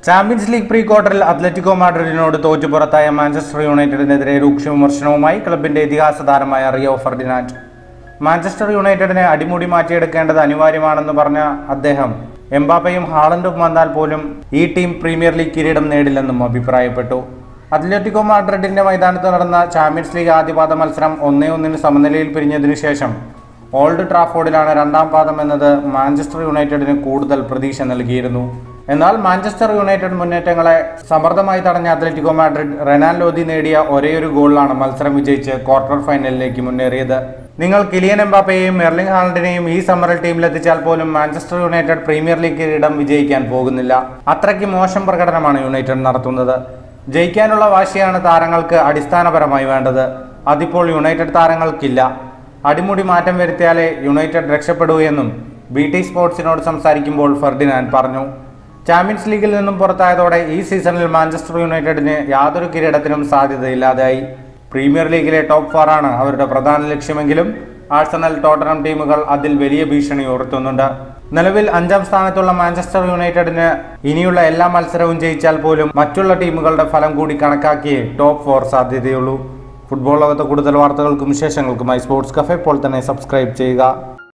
champions League pre ക്വാർട്ടറിൽ Atletico മാഡ്രിഡിനോട് തോറ്റു പുറത്തായ മാഞ്ചസ്റ്റർ യുണൈറ്റഡിനെതിരെ രൂക്ഷ വിമർശനവുമായി ക്ലബിന്റെ ഇതിഹാസ താരമായ റിയോ ഫെർഡിനാൻഡ് മാഞ്ചസ്റ്റർ യുണൈറ്റഡിനെ അടിമുടി മാറ്റിയെടുക്കേണ്ടത് അനിവാര്യമാണെന്ന് പറഞ്ഞ അദ്ദേഹം എംബാപ്പയും ഹാളൻഡും വന്നാൽ പോലും ഈ ടീം പ്രീമിയർ ലീഗ് കിരീടം നേടില്ലെന്നും അഭിപ്രായപ്പെട്ടു അത്ലറ്റിക്കോ മാഡ്രിഡിന്റെ മൈതാനത്ത് നടന്ന ചാമ്പ്യൻസ് ലീഗ് ആദ്യപാദ മത്സരം ഒന്നേ ഒന്നിന് സമനിലയിൽ പിരിഞ്ഞതിനു ശേഷം ഓൾഡ് ട്രാഫോർഡിലാണ് രണ്ടാം പാദം എന്നത് മാഞ്ചസ്റ്റർ യുണൈറ്റഡിന് കൂടുതൽ പ്രതീക്ഷ നൽകിയിരുന്നു എന്നാൽ മാഞ്ചസ്റ്റർ യുണൈറ്റഡ് മുന്നേറ്റങ്ങളെ സമർത്ഥമായി തടഞ്ഞ അത്ലറ്റിക്കോ മാഡ്രിഡ് റെനാൻ ലോധി നേടിയ ഒരേയൊരു ഗോളിലാണ് മത്സരം വിജയിച്ച് ക്വാർട്ടർ ഫൈനലിലേക്ക് മുന്നേറിയത് നിങ്ങൾ കിലിയൻ എംബാപ്പയെയും മെർലിംഗ് ഹാളണ്ടിനെയും ഈ സമ്മറിൽ ടീമിലെത്തിച്ചാൽ പോലും മാഞ്ചസ്റ്റർ യുണൈറ്റഡ് പ്രീമിയർ ലീഗ് കിരീടം വിജയിക്കാൻ പോകുന്നില്ല അത്രയ്ക്ക് മോശം പ്രകടനമാണ് യുണൈറ്റഡ് നടത്തുന്നത് ജയിക്കാനുള്ള വാശിയാണ് താരങ്ങൾക്ക് അടിസ്ഥാനപരമായി വേണ്ടത് അതിപ്പോൾ യുണൈറ്റഡ് താരങ്ങൾക്കില്ല അടിമുടി മാറ്റം വരുത്തിയാലേ യുണൈറ്റഡ് രക്ഷപ്പെടൂ എന്നും ബി ടി സ്പോർട്സിനോട് സംസാരിക്കുമ്പോൾ ഫെർഡിനാൻഡ് പറഞ്ഞു ചാമ്പ്യൻസ് ലീഗിൽ നിന്നും പുറത്തായതോടെ ഈ സീസണിൽ മാഞ്ചസ്റ്റർ യുണൈറ്റഡിന് യാതൊരു കിരീടത്തിനും സാധ്യതയില്ലാതായി പ്രീമിയർ ലീഗിലെ ടോപ്പ് ഫോറാണ് അവരുടെ പ്രധാന ലക്ഷ്യമെങ്കിലും ആഴ്സണൽ ടോട്ടനം ടീമുകൾ അതിൽ വലിയ ഭീഷണി ഉയർത്തുന്നുണ്ട് നിലവിൽ അഞ്ചാം സ്ഥാനത്തുള്ള മാഞ്ചസ്റ്റർ യുണൈറ്റഡിന് ഇനിയുള്ള എല്ലാ മത്സരവും ജയിച്ചാൽ പോലും മറ്റുള്ള ടീമുകളുടെ ഫലം കൂടി കണക്കാക്കിയേ ടോപ്പ് ഫോർ സാധ്യതയുള്ളൂ ഫുട്ബോൾ ലോകത്തെ കൂടുതൽ വാർത്തകൾക്കും വിശേഷങ്ങൾക്കുമായി സ്പോർട്സ് കഫേ ഇപ്പോൾ തന്നെ സബ്സ്ക്രൈബ് ചെയ്യുക